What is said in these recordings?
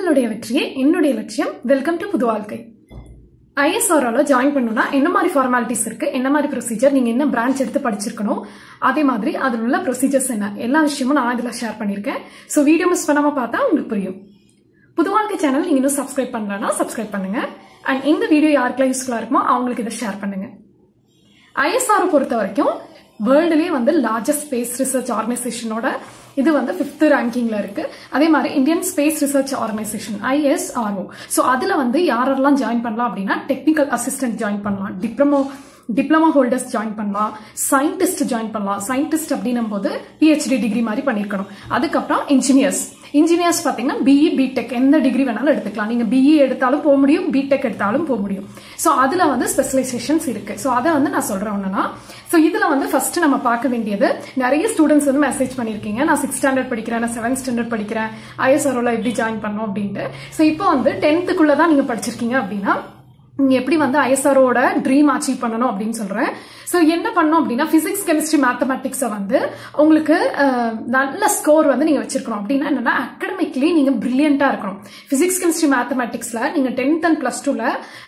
உங்களுடைய வெற்றியே என்னுடைய லட்சியம் வெல்கம் டு புது வாழ்க்கை ஐஎஸ்ஆர்ஓல ஜாயின் பண்ணணும்னா என்ன மாதிரி ஃபார்மாலிட்டிஸ் இருக்கு என்ன மாதிரி ப்ரொசீஜர் நீங்க என்ன பிரான்ச் எடுத்து படிச்சிருக்கணும் அதே மாதிரி அதில் உள்ள ப்ரொசீஜர்ஸ் என்ன எல்லா விஷயமும் நான் இதில் ஷேர் பண்ணியிருக்கேன் ஸோ வீடியோ மிஸ் பண்ணாம பார்த்தா உங்களுக்கு புரியும் புது வாழ்க்கை சேனல் நீங்க இன்னும் சப்ஸ்கிரைப் பண்ணலன்னா சப்ஸ்கிரைப் பண்ணுங்க அண்ட் இந்த வீடியோ யாருக்கெல்லாம் யூஸ்ஃபுல்லா இருக்குமோ அவங்களுக்கு இதை ஷேர் பண்ணுங்க ஐஎஸ்ஆர் பொறுத்த வரைக்கும் வேர்ல்டுலேயே வந்து லார்ஜஸ்ட் ஸ்பேஸ் ரிசர்ச் ஆர்கனைசேஷனோட இது வந்து ஃபிஃப்த் ரேங்கிங்ல இருக்கு அதே மாதிரி Indian space research organisation ISRO so அதுல வந்து யாரெல்லாம் ஜாயின் பண்ணலாம் அப்படின்னா டெக்னிக்கல் அசிஸ்டன்ட் ஜாயின் பண்ணலாம் டிப்ளமோ டிப்ளமா ஹோல்டர்ஸ் ஜாயின் பண்ணலாம் சயின்டிஸ்ட் ஜாயின் பண்ணலாம் சயின்டிஸ்ட் அப்படின்னும் போது பிஹெச்டி டிகிரி மாதிரி பண்ணிருக்கணும் அதுக்கப்புறம் இன்ஜினியர்ஸ் இன்ஜினியர்ஸ் பார்த்தீங்கன்னா பிஇ பிடெக் எந்த டிகிரி வேணாலும் எடுத்துக்கலாம் நீங்க பிஇ எடுத்தாலும் போக முடியும் பிடெக் எடுத்தாலும் போக முடியும் ஸோ அதுல வந்து ஸ்பெஷலைசேஷன்ஸ் இருக்கு ஸோ அதை வந்து நான் சொல்றேன் ஒண்ணுனா ஸோ இதுல வந்து ஃபர்ஸ்ட் நம்ம பார்க்க வேண்டியது நிறைய ஸ்டூடெண்ட்ஸ் வந்து மெசேஜ் பண்ணிருக்கீங்க நான் சிக்ஸ் ஸ்டாண்டர்ட் படிக்கிறேன் நான் செவன்த் ஸ்டாண்டர்ட் படிக்கிறேன் ஐஎஸ்ஆர்ஓல எப்படி ஜாயின் பண்ணோம் அப்படின்ட்டு ஸோ இப்போ வந்து டென்த்துக்குள்ள தான் நீங்க படிச்சிருக்கீங்க அப்படின்னா நீங்க எப்படி வந்து ஐஎஸ்ஆரோட ட்ரீம் அச்சீவ் பண்ணணும் அப்படின்னு சொல்றேன் ஸோ என்ன பண்ணோம் அப்படின்னா பிசிக்ஸ் கெமிஸ்ட்ரி மேத்தமெட்டிக்ஸை வந்து உங்களுக்கு அஹ், நல்ல ஸ்கோர் வந்து நீங்க வச்சிருக்கணும் அப்படின்னா என்னன்னா அகடமிக்லி நீங்க பிரில்லியண்டா இருக்கணும் பிசிக்ஸ் கெமிஸ்ட்ரி மேத்தமெட்டிக்ஸ்ல நீங்க டென்த் அண்ட் பிளஸ் டூல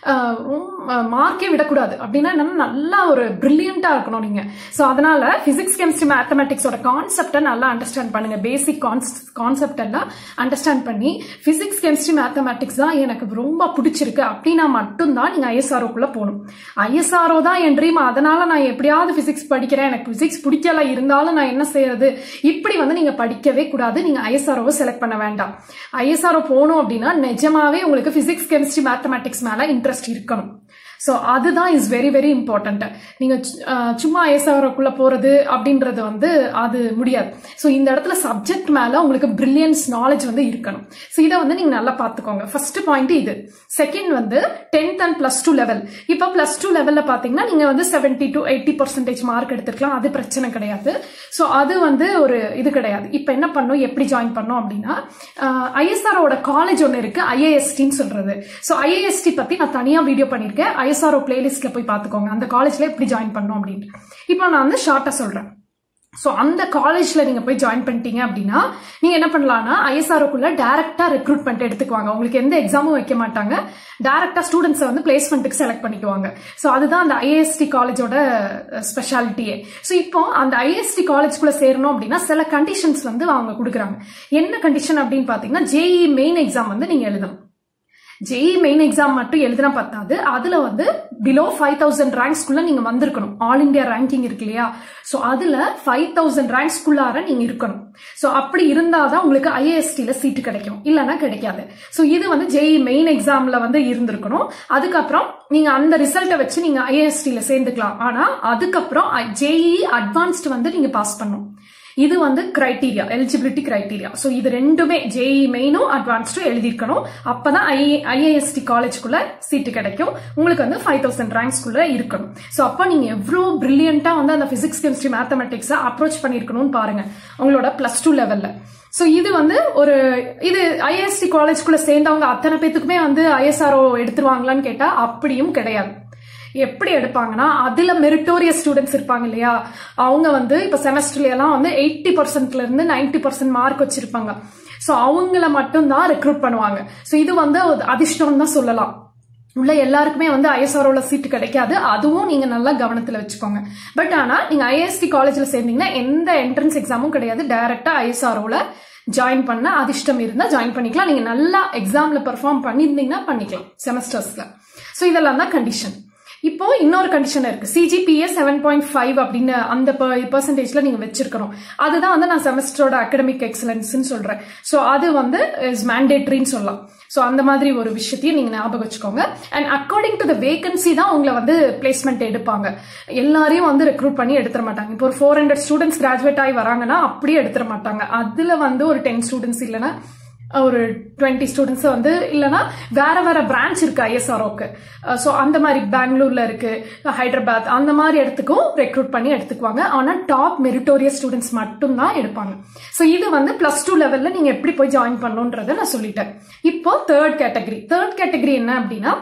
மார்க்கே விடக்கூடாது அப்படின்னா என்னன்னா நல்லா ஒரு பிரில்லியண்டா இருக்கணும் நீங்க ஸோ அதனால பிசிக்ஸ் கெமிஸ்ட்ரி மேத்தமெட்டிக்ஸோட கான்செப்டை நல்லா அண்டர்ஸ்டாண்ட் பண்ணுங்க பேசிக் கான்செப்ட் எல்லாம் அண்டர்ஸ்டாண்ட் பண்ணி பிசிக்ஸ் கெமிஸ்ட்ரி மேத்தமெட்டிக்ஸ் தான் எனக்கு ரொம்ப பிடிச்சிருக்கு அப்படின்னா மட்டும்தான் நீங்க ஐஎஸ்ஆர்ஓக்குள்ள போகணும் ஐஎஸ்ஆர்ஓ தான் என் ட்ரீம் அதனால நான் எப்படியாவது பிசிக்ஸ் படிக்கிறேன் எனக்கு பிசிக்ஸ் பிடிக்கல இருந்தாலும் நான் என்ன செய்யறது இப்படி வந்து நீங்க படிக்கவே கூடாது நீங்க ஐஎஸ்ஆர்ஓவை செலக்ட் பண்ண வேண்டாம் ஐஎஸ்ஆர்ஓ போகணும் அப்படின்னா நிஜமாவே உங்களுக்கு பிசிக்ஸ் கெமிஸ்ட்ரி மேத்தமெட்டிக்ஸ் மேல இன்ட்ரெஸ்ட் இருக்கணும் ஸோ அதுதான் இஸ் வெரி வெரி இம்பார்ட்டன்ட் நீங்க சு- அஹ் சும்மா ஐஎஸ்ஆர்ஓக்குள்ள போறது அப்படின்றது வந்து அது முடியாது ஸோ இந்த இடத்துல சப்ஜெக்ட் மேல உங்களுக்கு பிரில்லியன்ஸ் நாலேஜ் வந்து இருக்கணும் ஸோ இதை வந்து நீங்க நல்லா பார்த்துக்கோங்க ஃபர்ஸ்ட் பாயிண்ட் இது செகண்ட் வந்து tenth and plus two level இப்போ பிளஸ் டூ லெவல்ல பாத்தீங்கன்னா நீங்க வந்து seventy to eighty percentage mark எடுத்துக்கலாம் அது பிரச்சனை கிடையாது ஸோ அது வந்து ஒரு இது கிடையாது இப்போ என்ன பண்ணும் எப்படி ஜாயின் பண்ணோம் அப்படின்னா ஐஎஸ்ஆரோட காலேஜ் ஒன்று இருக்கு ஐஏஎஸ்டின்னு சொல்றது ஸோ ஐஏஎஸ்டி பத்தி நான் தனியா வீடியோ பண்ணியிருக்கேன் ஐஎஸ்ஆர்ஓ பிளேலிஸ்ட்ல போய் பார்த்துக்கோங்க அந்த காலேஜ்ல எப்படி ஜாயின் பண்ணோம் அப்படின்ட்டு இப்போ நான் வந்து ஷார்ட்டா சொல்றேன் ஸோ அந்த காலேஜ்ல நீங்க போய் ஜாயின் பண்ணிட்டீங்க அப்படின்னா நீங்க என்ன பண்ணலாம்னா ஐஎஸ்ஆர்ஓக்குள்ள டைரக்டா ரெக்ரூட்மெண்ட் எடுத்துக்குவாங்க உங்களுக்கு எந்த எக்ஸாமும் வைக்க மாட்டாங்க டைரக்டா ஸ்டூடெண்ட்ஸை வந்து பிளேஸ்மெண்ட்டுக்கு செலக்ட் பண்ணிக்குவாங்க ஸோ அதுதான் அந்த ஐஏஎஸ்டி காலேஜோட ஸ்பெஷாலிட்டியே ஸோ இப்போ அந்த ஐஎஸ்டி காலேஜ்குள்ள சேரணும் அப்படின்னா சில கண்டிஷன்ஸ் வந்து அவங்க கொடுக்குறாங்க என்ன கண்டிஷன் அப்படின்னு பாத்தீங்கன்னா ஜேஇ மெயின் எக்ஸாம் வந்து நீங்க எழுதணும் ஜெய் மெயின் எக்ஸாம் மட்டும் எழுதினா பத்தாது அதுல வந்து பிலோ ஃபைவ் தௌசண்ட் ரேங்க்ஸ்குள்ள நீங்க வந்திருக்கணும் ஆல் இந்தியா ரேங்கிங் இருக்கு இல்லையா சோ அதுல ஃபைவ் தௌசண்ட் ரேங்க்ஸ்குள்ளார நீங்க இருக்கணும் சோ அப்படி இருந்தாதான் உங்களுக்கு ஐஏஎஸ்டில சீட்டு கிடைக்கும் இல்லைன்னா கிடைக்காது சோ இது வந்து ஜெய் மெயின் எக்ஸாம்ல வந்து இருந்திருக்கணும் அதுக்கப்புறம் நீங்க அந்த ரிசல்ட்டை வச்சு நீங்க ஐஏஎஸ்டில சேர்ந்துக்கலாம் ஆனா அதுக்கப்புறம் ஜேஇ அட்வான்ஸ்டு வந்து நீங்க பாஸ் பண்ணும் இது வந்து கிரைட்டீரியா எலிஜிபிலிட்டி கிரைட்டீரியா ஸோ இது ரெண்டுமே ஜேஇ மெயினும் அட்வான்ஸ்டும் எழுதியிருக்கணும் அப்பதான் ஐ ஐஏஎஸ்டி காலேஜ்குள்ள சீட்டு கிடைக்கும் உங்களுக்கு வந்து ஃபைவ் தௌசண்ட் ரேங்க்ஸ்குள்ள இருக்கணும் ஸோ அப்போ நீங்க எவ்வளோ பிரில்லியண்டா வந்து அந்த பிசிக்ஸ் கெமிஸ்ட்ரி மேத்தமெட்டிக்ஸை அப்ரோச் பண்ணியிருக்கணும்னு பாருங்க உங்களோட பிளஸ் டூ லெவல்ல ஸோ இது வந்து ஒரு இது ஐஏஎஸ்டி காலேஜ்குள்ள சேர்ந்தவங்க அத்தனை பேத்துக்குமே வந்து ஐஎஸ்ஆர்ஓ எடுத்துருவாங்களான்னு கேட்டா அப்படியும் கிடையாது எப்படி எடுப்பாங்கன்னா அதுல மெரிட்டோரியஸ் ஸ்டூடெண்ட்ஸ் இருப்பாங்க இல்லையா அவங்க வந்து இப்ப செமஸ்டர்ல எல்லாம் வந்து எயிட்டி பர்சன்ட்ல இருந்து நைன்டி பர்சன்ட் மார்க் வச்சிருப்பாங்க ஸோ அவங்கள மட்டும் தான் ரெக்ரூட் பண்ணுவாங்க ஸோ இது வந்து ஒரு அதிர்ஷ்டம் தான் சொல்லலாம் உள்ள எல்லாருக்குமே வந்து ஐஎஸ்ஆர்ஓல சீட்டு கிடைக்காது அதுவும் நீங்க நல்லா கவனத்துல வச்சுக்கோங்க பட் ஆனா நீங்க ஐஎஸ்டி காலேஜ்ல சேர்ந்தீங்கன்னா எந்த என்ட்ரன்ஸ் எக்ஸாமும் கிடையாது டைரக்டா ஐஎஸ்ஆர்ஓல ஜாயின் பண்ண அதிர்ஷ்டம் இருந்தா ஜாயின் பண்ணிக்கலாம் நீங்க நல்லா எக்ஸாம்ல பெர்ஃபார்ம் பண்ணியிருந்தீங்கன்னா பண்ணிக்கலாம் செமஸ்டர்ஸ்ல ஸோ இதெல்லாம் தான் கண்டிஷன் இப்போ இன்னொரு கண்டிஷன் இருக்கு சிஜிபிஏ செவன் பாயிண்ட் ஃபைவ் அப்படின்னு அந்த பெர்சன்டேஜ்ல நீங்க வச்சிருக்கணும் அதுதான் வந்து நான் செமஸ்டரோட அகடமிக் எக்ஸலன்ஸ்னு சொல்றேன் ஸோ அது வந்து இஸ் மேண்டேட்ரின்னு சொல்லலாம் ஸோ அந்த மாதிரி ஒரு விஷயத்தையும் நீங்க ஞாபகம் வச்சுக்கோங்க and according to the vacancy தான் உங்களை வந்து பிளேஸ்மெண்ட் எடுப்பாங்க எல்லாரையும் வந்து ரெக்ரூட் பண்ணி எடுத்துட மாட்டாங்க இப்போ ஒரு ஃபோர் ஹண்ட்ரட் ஸ்டூடெண்ட்ஸ் கிராஜுவேட் ஆகி வராங்கன்னா அப்படியே எடுத்துட மாட்டாங்க அதுல வந்து ஒரு டென் ஸ்டூடெண்ட்ஸ் இல்லைன்னா ஒரு டுவெண்ட்டி ஸ்டூடெண்ட்ஸ் வந்து இல்லைன்னா வேற வேற பிரான்ச் இருக்கு ஐஎஸ்ஆர்ஓக்கு ஸோ அந்த மாதிரி பெங்களூர்ல இருக்கு ஹைதராபாத் அந்த மாதிரி இடத்துக்கும் ரெக்ரூட் பண்ணி எடுத்துக்குவாங்க ஆனா டாப் மெரிட்டோரியஸ் ஸ்டூடெண்ட்ஸ் மட்டும் தான் எடுப்பாங்க ஸோ இது வந்து பிளஸ் டூ லெவல்ல நீங்க எப்படி போய் ஜாயின் பண்ணணுன்றதை நான் சொல்லிட்டேன் இப்போ தேர்ட் கேட்டகரி தேர்ட் கேட்டகரி என்ன அப்படின்னா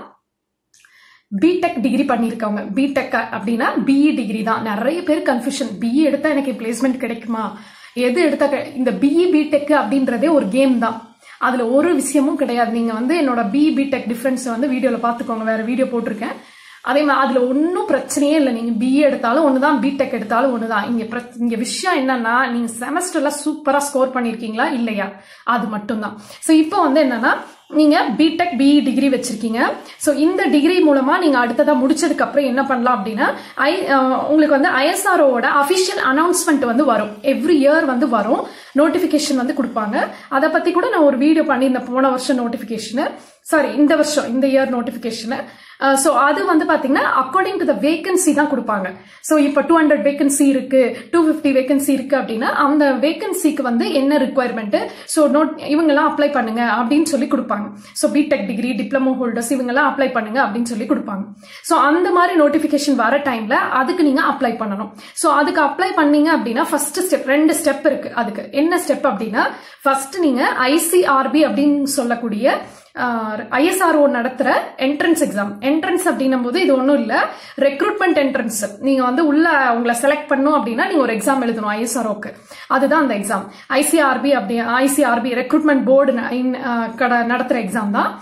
பிடெக் டிகிரி பண்ணியிருக்கவங்க பிடெக் அப்படின்னா பிஇ டிகிரி தான் நிறைய பேர் கன்ஃபியூஷன் பிஇ எடுத்தா எனக்கு பிளேஸ்மெண்ட் கிடைக்குமா எது எடுத்தா கிடை- இந்த பிஇ பிடெக் அப்படின்றதே ஒரு கேம் தான் அதுல ஒரு விஷயமும் கிடையாது நீங்க வந்து என்னோட பி பிடெக் டிஃபரன்ஸ் வந்து வீடியோல பாத்துக்கோங்க வேற வீடியோ போட்டிருக்கேன் அதே மாதிரி அதுல ஒன்றும் பிரச்சனையே இல்லை நீங்க பிஏ எடுத்தாலும் ஒண்ணுதான் பிடெக் எடுத்தாலும் ஒண்ணுதான் இங்க பிரச்- இங்க விஷயம் என்னன்னா நீங்க செமஸ்டர்ல சூப்பரா ஸ்கோர் பண்ணிருக்கீங்களா இல்லையா அது மட்டும்தான் ஸோ இப்போ வந்து என்னன்னா நீங்க பிடெக் பிஇ டிகிரி வச்சிருக்கீங்க ஸோ இந்த டிகிரி மூலமா நீங்க அடுத்ததா முடிச்சதுக்கு அப்புறம் என்ன பண்ணலாம் அப்படின்னா ஐ அஹ், உங்களுக்கு வந்து ஐஎஸ்ஆர்ஓட அபிஷியல் அனௌன்ஸ்மெண்ட் வந்து வரும் எவ்ரி இயர் வந்து வரும் நோட்டிபிகேஷன் வந்து கொடுப்பாங்க அதை பத்தி கூட நான் ஒரு வீடியோ பண்ணியிருந்தேன் போன வருஷம் நோட்டிபிகேஷன் சாரி இந்த வருஷம் இந்த இயர் நோட்டிபிகேஷன் ஸோ அது வந்து பாத்தீங்கன்னா அக்கார்டிங் டு த வேகன்சி தான் கொடுப்பாங்க ஸோ இப்போ டூ ஹண்ட்ரட் வேகன்சி இருக்கு டூ ஃபிஃப்டி வேகன்சி இருக்கு அப்படின்னா அந்த வேகன்சிக்கு வந்து என்ன ரிக்குவயர்மெண்ட் ஸோ நோட் இவங்கெல்லாம் அப்ளை பண்ணுங்க அப்படின்னு சொல்லி கொடுப்பாங்க so BTech degree diploma holders இவங்கெல்லாம் அப்ளை பண்ணுங்க அப்படின்னு சொல்லி கொடுப்பாங்க ஸோ அந்த மாதிரி நோட்டிஃபிகேஷன் வர டைம்ல அதுக்கு நீங்க அப்ளை பண்ணணும் ஸோ அதுக்கு அப்ளை பண்ணீங்க அப்படின்னா ஃபர்ஸ்ட் ஸ்டெப் ரெண்டு ஸ்டெப் இருக்கு அதுக்கு என்ன ஸ்டெப் அப்படின்னா ஃபர்ஸ்ட் நீங்க ஐசிஆர்பி அப்படின்னு சொல்லக்கூடிய ஐஎஸ்ஆர்ஓ நடத்துற என்ட்ரன்ஸ் எக்ஸாம் என்ட்ரன்ஸ் அப்படின்னும் போது இது ஒன்றும் இல்லை ரெக்ரூட்மெண்ட் என்ட்ரன்ஸ் நீங்க வந்து உள்ள உங்களை செலக்ட் பண்ணும் அப்படின்னா நீங்க ஒரு எக்ஸாம் எழுதணும் ஐஎஸ்ஆர்ஓக்கு அதுதான் அந்த எக்ஸாம் ஐசிஆர்பி அப்படி ஐசிஆர்பி ரெக்ரூட்மெண்ட் போர்டு நடத்துற எக்ஸாம் தான்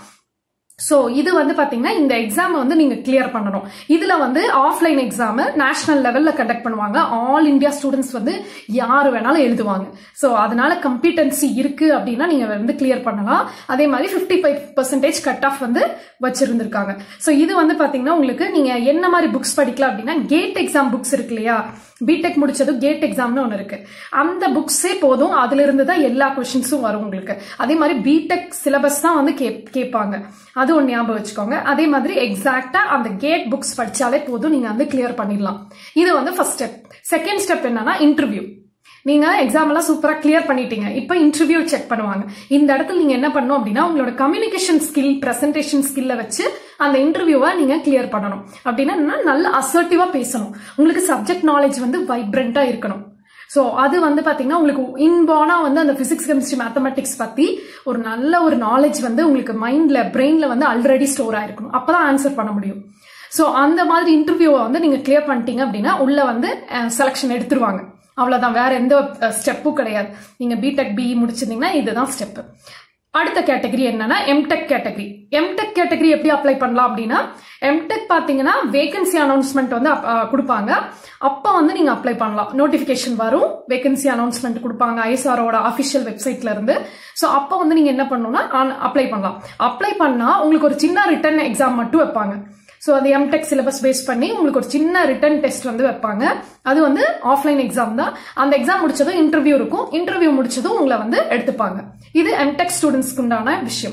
ஸோ இது வந்து பாத்தீங்கன்னா இந்த எக்ஸாம் வந்து நீங்க கிளியர் பண்ணணும் இதுல வந்து ஆஃப்லைன் எக்ஸாம் நேஷனல் லெவல்ல கண்டக்ட் பண்ணுவாங்க ஆல் இந்தியா ஸ்டூடெண்ட்ஸ் வந்து யார் வேணாலும் எழுதுவாங்க ஸோ அதனால கம்பீட்டன்சி இருக்கு அப்படின்னா நீங்க வந்து கிளியர் பண்ணலாம் அதே மாதிரி fifty five percentage cut off வந்து வச்சிருந்திருக்காங்க ஸோ இது வந்து பாத்தீங்கன்னா உங்களுக்கு நீங்க என்ன மாதிரி புக்ஸ் படிக்கலாம் அப்படின்னா கேட் எக்ஸாம் புக்ஸ் இருக்கு இல்லையா பிடெக் முடிச்சதும் கேட் எக்ஸாம்னு ஒன்று இருக்கு அந்த புக்ஸே போதும் அதுல இருந்து தான் எல்லா கொஷின்ஸும் வரும் உங்களுக்கு அதே மாதிரி பிடெக் சிலபஸ் தான் வந்து கே கேட்பாங்க அது ஒன்று ஞாபகம் வச்சுக்கோங்க அதே மாதிரி எக்ஸாக்டா அந்த கேட் புக்ஸ் படிச்சாலே போதும் நீங்க வந்து கிளியர் பண்ணிடலாம் இது வந்து ஃபர்ஸ்ட் ஸ்டெப் செகண்ட் ஸ்டெப் என்னன்னா இன்டர்வியூ நீங்க எக்ஸாம் எல்லாம் சூப்பரா கிளியர் பண்ணிட்டீங்க இப்போ இன்டர்வியூ செக் பண்ணுவாங்க இந்த இடத்துல நீங்க என்ன பண்ணணும் அப்படின்னா உங்களோட கம்யூனிகேஷன் ஸ்கில் பிரசன்டேஷன் ஸ்கில்ல வச்சு அந்த இன்டர்வியூவை நீங்க கிளியர் பண்ணணும் அப்படின்னா என்னன்னா நல்ல அசர்ட்டிவா பேசணும் உங்களுக்கு சப்ஜெக்ட் நாலேஜ் வந்து வைப்ரண்டா இருக்கணும் ஸோ அது வந்து பாத்தீங்கன்னா உங்களுக்கு இன்பானா வந்து அந்த பிசிக்ஸ் கெமிஸ்ட்ரி மேத்தமெட்டிக்ஸ் பத்தி ஒரு நல்ல ஒரு நாலேஜ் வந்து உங்களுக்கு மைண்ட்ல பிரெயின்ல வந்து ஆல்ரெடி ஸ்டோர் ஆயிருக்கணும் அப்பதான் ஆன்சர் பண்ண முடியும் ஸோ அந்த மாதிரி இன்டர்வியூவை வந்து நீங்க கிளியர் பண்ணிட்டீங்க அப்படின்னா உள்ள வந்து செலெக்ஷன் எடுத்துருவாங்க அவ்வளவுதான் வேற எந்த ஸ்டெப்பும் கிடையாது நீங்க பிடெக் பிஇ முடிச்சிருந்தீங்கன்னா இதுதான் ஸ்டெப் அடுத்த கேட்டகரி என்னன்னா எம்டெக் கேட்டகரி எம்டெக் கேட்டகரி எப்படி அப்ளை பண்ணலாம் அப்படின்னா எம்டெக் பாத்தீங்கன்னா வேகன்சி அனௌன்ஸ்மெண்ட் வந்து அப்- அஹ் கொடுப்பாங்க அப்ப வந்து நீங்க அப்ளை பண்ணலாம் நோட்டிபிகேஷன் வரும் வேகன்சி அனௌன்ஸ்மெண்ட் கொடுப்பாங்க ஐஎஸ்ஆரோட அபிஷியல் வெப்சைட்ல இருந்து ஸோ அப்போ வந்து நீங்க என்ன பண்ணணும்னா அப்ளை பண்ணலாம் அப்ளை பண்ணா உங்களுக்கு ஒரு சின்ன ரிட்டன் எக்ஸாம் மட்டும் வைப்பாங்க ஸோ அது எம்டெக் சிலபஸ் பேஸ் பண்ணி உங்களுக்கு ஒரு சின்ன ரிட்டன் டெஸ்ட் வந்து வைப்பாங்க அது வந்து ஆஃப்லைன் எக்ஸாம் தான் அந்த எக்ஸாம் முடிச்சதும் இன்டர்வியூ இருக்கும் இன்டர்வியூ முடிச்சதும் உங்களை வந்து எடுத்துப்பாங்க இது எம்டெக் ஸ்டூடெண்ட்ஸ்க்கு உண்டான விஷயம்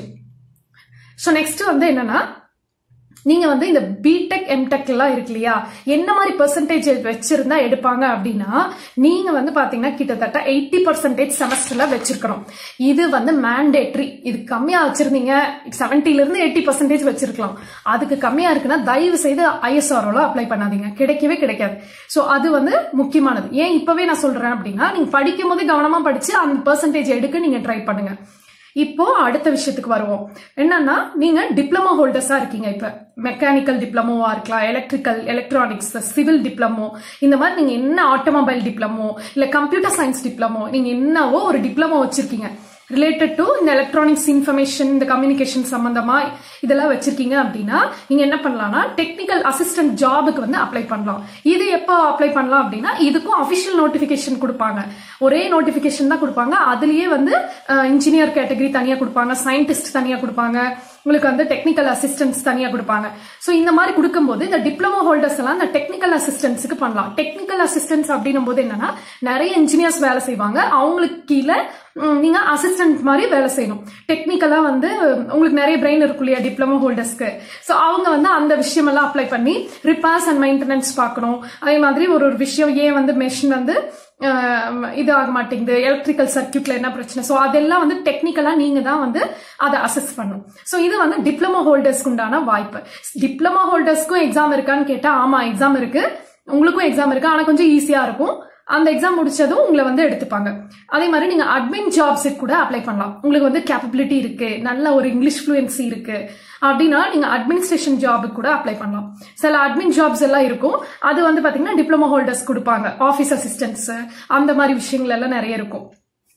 ஸோ நெக்ஸ்ட் வந்து என்னன்னா நீங்க வந்து இந்த பிடெக் எம்டெக் எல்லாம் இருக்கு இல்லையா என்ன மாதிரி பெர்சன்டேஜ் வச்சிருந்தா எடுப்பாங்க அப்படின்னா நீங்க வந்து பாத்தீங்கன்னா கிட்டத்தட்ட எயிட்டி பர்சன்டேஜ் செமஸ்டர்ல வச்சிருக்கணும் இது வந்து மேண்டேட்ரி இது கம்மியா வச்சிருந்தீங்க செவன்டில இருந்து எயிட்டி பர்சன்டேஜ் வச்சிருக்கலாம் அதுக்கு கம்மியா இருக்குன்னா தயவு செய்து ஐஎஸ்ஆர்ஓல அப்ளை பண்ணாதீங்க கிடைக்கவே கிடைக்காது சோ அது வந்து முக்கியமானது ஏன் இப்பவே நான் சொல்றேன் அப்படின்னா நீங்க படிக்கும் போது கவனமா படிச்சு அந்த பெர்சன்டேஜ் எடுக்க நீங்க ட்ரை பண்ணுங்க இப்போ அடுத்த விஷயத்துக்கு வருவோம் என்னன்னா நீங்க டிப்ளமோ ஹோல்டர்ஸா இருக்கீங்க இப்ப மெக்கானிக்கல் டிப்ளமோவா இருக்கலாம் எலக்ட்ரிக்கல் எலக்ட்ரானிக்ஸ் சிவில் டிப்ளமோ இந்த மாதிரி நீங்க என்ன ஆட்டோமொபைல் டிப்ளமோ இல்ல கம்ப்யூட்டர் சயின்ஸ் டிப்ளமோ நீங்க என்னவோ ஒரு டிப்ளமோ வச்சிருக்கீங்க ரிலேட்டட் டு இந்த எலக்ட்ரானிக்ஸ் இன்ஃபர்மேஷன் இந்த கம்யூனிகேஷன் சம்பந்தமா இதெல்லாம் வச்சிருக்கீங்க அப்படின்னா நீங்க என்ன பண்ணலாம்னா டெக்னிக்கல் அசிஸ்டன்ட் ஜாபுக்கு வந்து அப்ளை பண்ணலாம் இது எப்போ அப்ளை பண்ணலாம் அப்படின்னா இதுக்கும் அபிஷியல் நோட்டிபிகேஷன் கொடுப்பாங்க ஒரே நோட்டிபிகேஷன் தான் கொடுப்பாங்க அதுலயே வந்து இன்ஜினியர் கேட்டகரி தனியா கொடுப்பாங்க சயின்டிஸ்ட் தனியா கொடுப்பாங்க உங்களுக்கு வந்து டெக்னிக்கல் அசிஸ்டன்ஸ் தனியா கொடுப்பாங்க சோ இந்த மாதிரி கொடுக்கும்போது இந்த டிப்ளமோ ஹோல்டர்ஸ் எல்லாம் இந்த டெக்னிக்கல் அசிஸ்டன்ஸுக்கு பண்ணலாம் டெக்னிக்கல் அசிஸ்டன்ஸ் அப்படின்னும் போது என்னன்னா நிறைய இன்ஜினியர்ஸ் வேலை செய்வாங்க அவங்களுக்கு கீழே ம், நீங்க அசிஸ்டன்ட் மாதிரி வேலை செய்யணும் டெக்னிக்கலா வந்து உங்களுக்கு நிறைய பிரெயின் இருக்கும் இல்லையா டிப்ளமோ ஹோல்டர்ஸ்க்கு ஸோ அவங்க வந்து அந்த விஷயம் எல்லாம் அப்ளை பண்ணி ரிப்பேர்ஸ் அண்ட் மெயின்டெனன்ஸ் பார்க்கணும் அதே மாதிரி ஒரு ஒரு விஷயம் ஏன் வந்து மெஷின் வந்து ஆஹ், இது ஆக மாட்டேங்குது எலக்ட்ரிக்கல் சர்க்கியூட்ல என்ன பிரச்சனை ஸோ அதெல்லாம் வந்து டெக்னிக்கலா நீங்க தான் வந்து அதை அசஸ் பண்ணும் ஸோ இது வந்து டிப்ளமோ ஹோல்டர்ஸ்க்கு உண்டான வாய்ப்பு டிப்ளமோ ஹோல்டர்ஸ்க்கும் எக்ஸாம் இருக்கான்னு கேட்டா ஆமா எக்ஸாம் இருக்கு உங்களுக்கும் எக்ஸாம் இருக்கு ஆனா கொஞ்சம் ஈஸியா இருக்கும் அந்த எக்ஸாம் முடிச்சதும் உங்களை வந்து எடுத்துப்பாங்க அதே மாதிரி நீங்க அட்மின் ஜாப்ஸுக்கு கூட அப்ளை பண்ணலாம் உங்களுக்கு வந்து கேப்பபிலிட்டி இருக்கு நல்ல ஒரு இங்கிலீஷ் ஃப்ளூயன்சி இருக்கு அப்படின்னா நீங்க அட்மினிஸ்ட்ரேஷன் ஜாபுக்கு கூட அப்ளை பண்ணலாம் சில அட்மின் ஜாப்ஸ் எல்லாம் இருக்கும் அது வந்து பாத்தீங்கன்னா டிப்ளமோ ஹோல்டர்ஸ் கொடுப்பாங்க ஆஃபீஸ் அசிஸ்டன்ட்ஸ் அந்த மாதிரி விஷயங்கள் எல்லாம் நிறைய இருக்கும்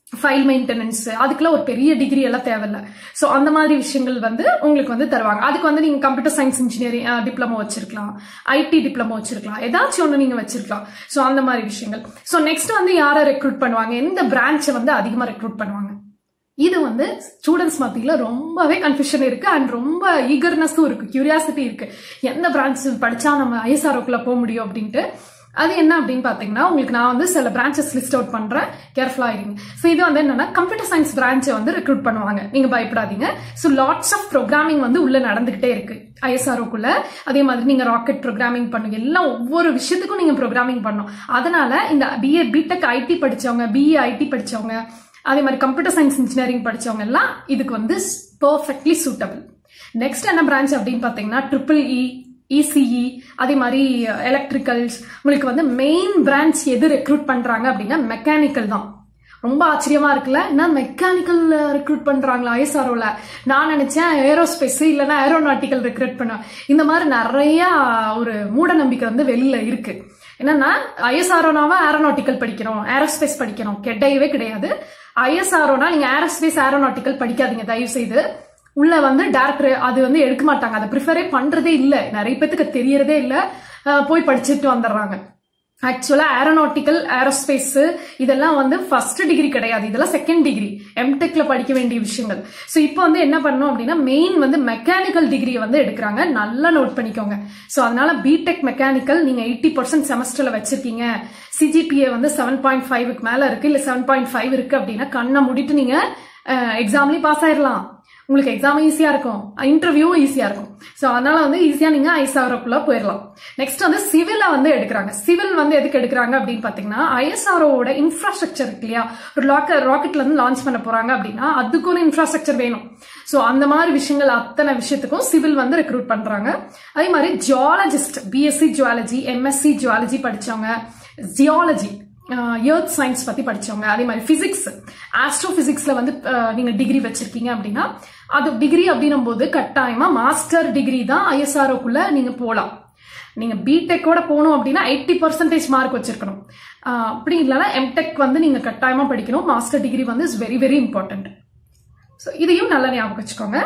ஃபைல் மெயின்டெனன்ஸ் அதுக்கெல்லாம் ஒரு பெரிய டிகிரி எல்லாம் தேவையில்ல ஸோ அந்த மாதிரி விஷயங்கள் வந்து உங்களுக்கு வந்து தருவாங்க அதுக்கு வந்து நீங்க கம்ப்யூட்டர் சயின்ஸ் இன்ஜினியரிங் டிப்ளமோ வச்சிருக்கலாம் ஐடி டிப்ளமோ வச்சிருக்கலாம் ஏதாச்சும் ஒன்று நீங்க வச்சிருக்கலாம் ஸோ அந்த மாதிரி விஷயங்கள் ஸோ நெக்ஸ்ட் வந்து யாரை ரெக்ரூட் பண்ணுவாங்க எந்த பிரான்ச்சை வந்து அதிகமாக ரெக்ரூட் பண்ணுவாங்க இது வந்து ஸ்டூடெண்ட்ஸ் மத்தியில ரொம்பவே கன்ஃபியூஷன் இருக்கு அண்ட் ரொம்ப ஈகர்னஸும் இருக்கு கியூரியாசிட்டி இருக்கு எந்த பிரான்ச் படிச்சா நம்ம ஐஎஸ்ஆர்ஓக்குள்ள போக முடியும் அப்படின்ட்டு அது என்ன அப்படின்னு பாத்தீங்கன்னா உங்களுக்கு நான் வந்து சில பிரான்ச்சஸ் லிஸ்ட் அவுட் பண்றேன் கேர்ஃபுல்லா இருங்க ஸோ இது வந்து என்னன்னா கம்ப்யூட்டர் சயின்ஸ் பிரான்ச்சை வந்து ரெக்ரூட் பண்ணுவாங்க நீங்க பயப்படாதீங்க ஸோ லாட்ஸ் ஆஃப் ப்ரோக்ராமிங் வந்து உள்ள நடந்துகிட்டே இருக்கு ஐஎஸ்ஆர்ஓக்குள்ள அதே மாதிரி நீங்க ராக்கெட் ப்ரோக்ராமிங் பண்ணுங்க எல்லாம் ஒவ்வொரு விஷயத்துக்கும் நீங்க ப்ரோக்ராமிங் பண்ணணும் அதனால இந்த பிஏ பிடெக் ஐடி படிச்சவங்க பிஏ ஐடி படிச்சவங்க அதே மாதிரி கம்ப்யூட்டர் சயின்ஸ் இன்ஜினியரிங் படிச்சவங்க எல்லாம் இதுக்கு வந்து பர்ஃபெக்ட்லி சூட்டபிள் நெக்ஸ்ட் என்ன பிரான்ச் அப்படின்னு பாத்தீங்கன்னா ட்ரிபிள் இ இசிஇ அதே மாதிரி எலக்ட்ரிக்கல்ஸ் உங்களுக்கு வந்து மெயின் பிரான்ச் எது ரெக்ரூட் பண்றாங்க அப்படின்னா மெக்கானிக்கல் தான் ரொம்ப ஆச்சரியமா இருக்குல்ல என்ன மெக்கானிக்கல் ரெக்ரூட் பண்றாங்களா ஐஎஸ்ஆர்ஓல நான் நினைச்சேன் ஏரோஸ்பேஸ் இல்லைன்னா ஏரோநாட்டிக்கல் ரெக்ரூட் பண்ண இந்த மாதிரி நிறைய ஒரு மூட நம்பிக்கை வந்து வெளியில இருக்கு என்னன்னா ஐஎஸ்ஆர்ஓனாவா ஏரோநாட்டிக்கல் படிக்கிறோம் ஏரோஸ்பேஸ் படிக்கிறோம் கிடையவே கிடையாது ஐஎஸ்ஆர்ஓனா நீங்க ஏரோஸ்பேஸ் ஏரோநாட்டிக்கல் படிக்காதீங்க தயவு செய்து உள்ள வந்து டேரக்டர் அது வந்து எடுக்க மாட்டாங்க அதை ப்ரிஃபரே பண்றதே இல்ல நிறைய பேத்துக்கு தெரியறதே இல்ல அஹ் போய் படிச்சுட்டு வந்துடுறாங்க ஆக்சுவலா ஏரோநாட்டிக்கல் ஏரோஸ்பேஸ் இதெல்லாம் வந்து ஃபர்ஸ்ட் டிகிரி கிடையாது இதெல்லாம் செகண்ட் டிகிரி எம்டெக்ல படிக்க வேண்டிய விஷயங்கள் ஸோ இப்போ வந்து என்ன பண்ணணும் அப்படின்னா மெயின் வந்து மெக்கானிக்கல் டிகிரி வந்து எடுக்கிறாங்க நல்லா நோட் பண்ணிக்கோங்க ஸோ அதனால பிடெக் மெக்கானிக்கல் நீங்க எயிட்டி பர்சன்ட் செமஸ்டர்ல வச்சிருக்கீங்க சிஜிபிஏ வந்து செவன் பாயிண்ட் ஃபைவ்க்கு மேல இருக்கு இல்ல செவன் பாயிண்ட் ஃபைவ் இருக்கு அப்படின்னா கண்ணை மூடிட்டு நீங்க எக்ஸாம்லயும் பாஸ் ஆயிடலாம் உங்களுக்கு எக்ஸாம் ஈஸியா இருக்கும் இன்டர்வியூவும் ஈஸியா இருக்கும் ஸோ அதனால வந்து ஈஸியா நீங்க ஐஎஸ்ஆர்ஓக்குள்ள போயிடலாம் நெக்ஸ்ட் வந்து சிவில வந்து எடுக்கிறாங்க சிவில் வந்து எதுக்கு எடுக்கிறாங்க அப்படின்னு பாத்தீங்கன்னா ஐஎஸ்ஆர்ஓட இன்ஃப்ராஸ்ட்ரக்சர் இருக்கு இல்லையா ஒரு லாக்கர் ராக்கெட்ல இருந்து லான்ச் பண்ண போறாங்க அப்படின்னா அதுக்கு ஒரு இன்ஃப்ராஸ்ட்ரக்சர் வேணும் ஸோ அந்த மாதிரி விஷயங்கள் அத்தனை விஷயத்துக்கும் சிவில் வந்து ரெக்ரூட் பண்றாங்க அதே மாதிரி geologist BSc zoology MSc zoology படிச்சவங்க ஜியாலஜி எர்த் சயின்ஸ் பத்தி படிச்சவங்க அதே மாதிரி பிசிக்ஸ் ஆஸ்ட்ரோ பிசிக்ஸ்ல வந்து அஹ், நீங்க டிகிரி வச்சிருக்கீங்க அப்படின்னா அது டிகிரி அப்படின்னும் போது கட்டாயமா மாஸ்டர் டிகிரி தான் ஐஎஸ்ஆர்ஓக்குள்ள நீங்க போலாம் நீங்க பிடெக்கோட போகணும் அப்படின்னா எயிட்டி பர்சன்டேஜ் மார்க் வச்சிருக்கணும் அஹ், அப்படி இல்லைன்னா எம்டெக் வந்து நீங்க கட்டாயமா படிக்கணும் மாஸ்டர் டிகிரி வந்து is very very important so இதையும் நல்லா ஞாபகம் வச்சுக்கோங்க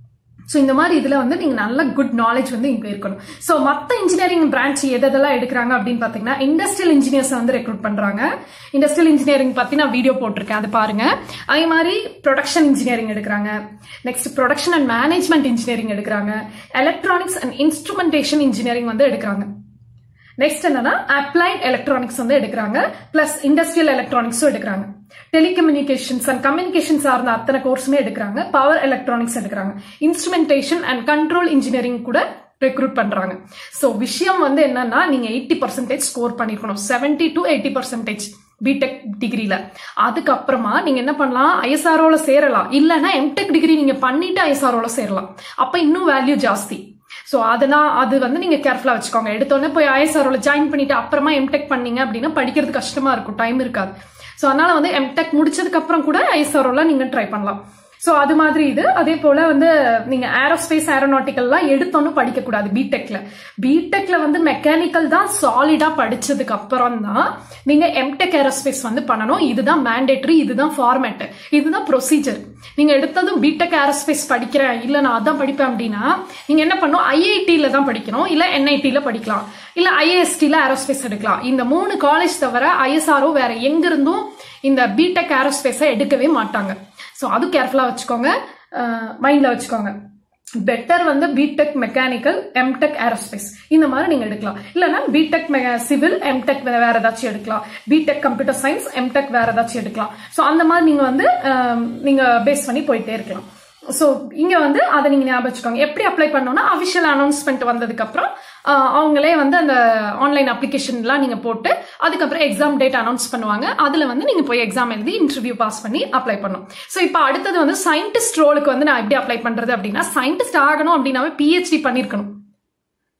ஸோ இந்த மாதிரி இதுல வந்து நீங்க நல்ல குட் நாலேஜ் வந்து இங்க இருக்கணும் ஸோ மற்ற இன்ஜினியரிங் பிரான்ச் எதெல்லாம் எடுக்கிறாங்க அப்படின்னு பாத்தீங்கன்னா இண்டஸ்ட்ரியல் இன்ஜினியர்ஸ் வந்து ரெக்ரூட் பண்றாங்க இண்டஸ்ட்ரியல் இன்ஜினியரிங் பத்தி நான் வீடியோ போட்டிருக்கேன் அது பாருங்க அதே மாதிரி ப்ரொடக்ஷன் இன்ஜினியரிங் எடுக்கிறாங்க next production and management engineering எடுக்கிறாங்க எலக்ட்ரானிக்ஸ் அண்ட் இன்ஸ்ட்ருமெண்டேஷன் இன்ஜினியரிங் வந்து எடுக்கிறாங்க நெக்ஸ்ட் என்னன்னா அப்ளைட் எலக்ட்ரானிக்ஸ் வந்து எடுக்கிறாங்க பிளஸ் இண்டஸ்ட்ரியல் எலக்ட்ரானிக்ஸும் எடுக்கிறாங்க டெலிகம்யூனிகேஷன்ஸ் அண்ட் கம்யூனிகேஷன் சார்ந்த அத்தனை கோர்ஸுமே எடுக்கிறாங்க பவர் எலக்ட்ரானிக்ஸ் எடுக்கிறாங்க இன்ஸ்ட்ருமெண்டேஷன் அண்ட் கண்ட்ரோல் இன்ஜினியரிங் கூட ரெக்ரூட் பண்றாங்க சோ விஷயம் வந்து என்னன்னா நீங்க எயிட்டி பர்சன்டேஜ் ஸ்கோர் பண்ணிருக்கணும் seventy to eighty percentage BTech டிகிரில அதுக்கப்புறமா நீங்க என்ன பண்ணலாம் ஐஎஸ்ஆர்ஓல சேரலாம் இல்லைன்னா எம்டெக் டிகிரி நீங்க பண்ணிட்டு ஐஎஸ்ஆர்ஓல சேரலாம் அப்ப இன்னும் வேல்யூ ஜாஸ்தி ஸோ அதெல்லாம் அது வந்து நீங்க கேர்ஃபுல்லா வச்சுக்கோங்க எடுத்தோடனே போய் ஐஎஸ்ஆர்ஓல ஜாயின் பண்ணிட்டு அப்புறமா எம்டெக் பண்ணீங்க அப்படின்னா படிக்கிறது கஷ்டமா இருக்கும் டைம் இருக்காது ஸோ அதனால வந்து எம்டெக் முடிச்சதுக்கு அப்புறம் கூட ஐஎஸ்ஆர்ஓல நீங்க ட்ரை பண்ணலாம் ஸோ அது மாதிரி இது அதே போல வந்து நீங்க ஏரோஸ்பேஸ் ஏரோநாட்டிக்கல்லாம் எடுத்தோன்னு படிக்க கூடாது பிடெக்ல பிடெக்ல வந்து மெக்கானிக்கல் தான் சாலிடா படிச்சதுக்கு அப்புறம் தான் நீங்க எம்டெக் ஏரோஸ்பேஸ் வந்து பண்ணணும் இதுதான் மேண்டேட்டரி இதுதான் ஃபார்மேட் இதுதான் ப்ரொசீஜர் நீங்க எடுத்ததும் பிடெக் ஏரோஸ்பேஸ் படிக்கிறேன் இல்ல நான் அதான் படிப்பேன் அப்படின்னா நீங்க என்ன பண்ணணும் ஐஐடியில தான் படிக்கணும் இல்ல என்ஐடியில படிக்கலாம் இல்ல ஐஏஎஸ்டில ஏரோஸ்பேஸ் எடுக்கலாம் இந்த மூணு காலேஜ் தவிர ஐஎஸ்ஆர்ஓ வேற எங்க இருந்தும் இந்த பிடெக் ஏரோஸ்பேஸை எடுக்கவே மாட்டாங்க ஸோ அது கேர்ஃபுல்லாக வச்சுக்கோங்க மைண்டில் வச்சுக்கோங்க பெட்டர் வந்து பிடெக் மெக்கானிக்கல் எம்டெக் ஏரோஸ்பேஸ் இந்த மாதிரி நீங்க எடுக்கலாம் இல்லைன்னா பிடெக் சிவில் எம்டெக் வேற ஏதாச்சும் எடுக்கலாம் பிடெக் கம்ப்யூட்டர் சயின்ஸ் எம்டெக் வேற ஏதாச்சும் எடுக்கலாம் ஸோ அந்த மாதிரி நீங்க வந்து அஹ், நீங்க பேஸ் பண்ணி போயிட்டே இருக்கலாம் ஸோ இங்க வந்து அதை நீங்க ஞாபகம் வச்சுக்கோங்க எப்படி அப்ளை பண்ணோம்னா அபிஷியல் அனௌன்ஸ்மெண்ட் வந்ததுக்கு அப்புறம் ஆஹ், அவங்களே வந்து அந்த ஆன்லைன் அப்ளிகேஷன்லாம் நீங்க போட்டு அதுக்கப்புறம் எக்ஸாம் டேட் அனௌன்ஸ் பண்ணுவாங்க அதுல வந்து நீங்க போய் எக்ஸாம் எழுதி இன்டர்வியூ பாஸ் பண்ணி அப்ளை பண்ணும் ஸோ இப்போ அடுத்தது வந்து சயின்டிஸ்ட் ரோலுக்கு வந்து நான் எப்படி அப்ளை பண்றது அப்படின்னா சயின்டிஸ்ட் ஆகணும் அப்படின்னாவே பிஹெச்டி பண்ணிருக்கணும்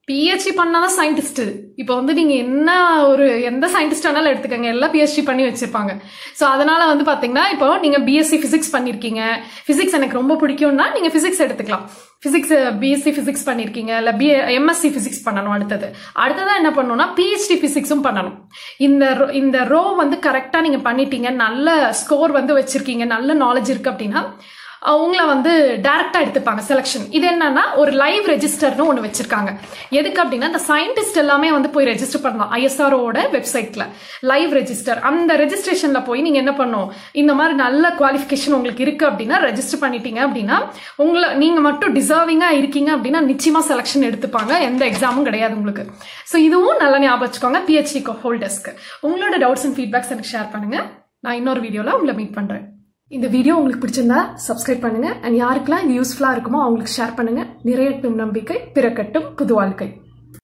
பிஹெச்டி பண்ணாதான் சயின்டிஸ்ட் இப்போ வந்து நீங்க என்ன ஒரு எந்த சயின்டிஸ்ட் வேணாலும் எடுத்துக்கங்க எல்லாம் பிஹெச்டி பண்ணி வச்சிருப்பாங்க ஸோ அதனால வந்து பாத்தீங்கன்னா இப்போ நீங்க பிஎஸ்சி பிசிக்ஸ் பண்ணிருக்கீங்க பிசிக்ஸ் எனக்கு ரொம்ப பிடிக்கும்னா நீங்க பிசிக்ஸ் எடுத்துக்கலாம் பிசிக்ஸ் பிஎஸ்சி பிசிக்ஸ் பண்ணிருக்கீங்க இல்ல பி எம்எஸ்சி பிசிக்ஸ் பண்ணணும் அடுத்தது அடுத்ததா என்ன பண்ணணும்னா பிஹெச்டி பிசிக்ஸும் பண்ணணும் இந்த ro- இந்த ரோ வந்து கரெக்டா நீங்க பண்ணிட்டீங்க நல்ல ஸ்கோர் வந்து வச்சிருக்கீங்க நல்ல நாலேஜ் இருக்கு அப்படின்னா அஹ் உங்களை வந்து டைரக்டா எடுத்துப்பாங்க செலெக்ஷன் இது என்னன்னா ஒரு லைவ் ரெஜிஸ்டர்னு ஒன்று வச்சிருக்காங்க எதுக்கு அப்படின்னா இந்த சயின்டிஸ்ட் எல்லாமே வந்து போய் ரெஜிஸ்டர் பண்ணலாம் ஐஎஸ்ஆரோட வெப்சைட்ல லைவ் ரெஜிஸ்டர் அந்த ரெஜிஸ்ட்ரேஷன்ல போய் நீங்க என்ன பண்ணணும் இந்த மாதிரி நல்ல குவாலிஃபிகேஷன் உங்களுக்கு இருக்கு அப்படின்னா ரெஜிஸ்டர் பண்ணிட்டீங்க அப்படின்னா உங்களை நீங்க மட்டும் டிசர்விங்கா இருக்கீங்க அப்படின்னா நிச்சயமா செலெக்ஷன் எடுத்துப்பாங்க எந்த எக்ஸாமும் கிடையாது உங்களுக்கு ஸோ இதுவும் நல்லா ஞாபகம் வச்சுக்கோங்க பிஹெச்டி ஹோல்டர்ஸ்க்கு உங்களோட டவுட்ஸ் அண்ட் ஃபீட்பேக்ஸ் எனக்கு ஷேர் பண்ணுங்க நான் இன்னொரு வீடியோல உங்களை மீட் பண்றேன் இந்த வீடியோ உங்களுக்கு பிடிச்சிருந்தா சப்ஸ்கிரைப் பண்ணுங்க அண்ட் யாருக்கெல்லாம் இது யூஸ்ஃபுல்லா இருக்குமோ அவங்களுக்கு ஷேர் பண்ணுங்க நிறையட்டும் நம்பிக்கை பிறக்கட்டும் புது வாழ்க்கை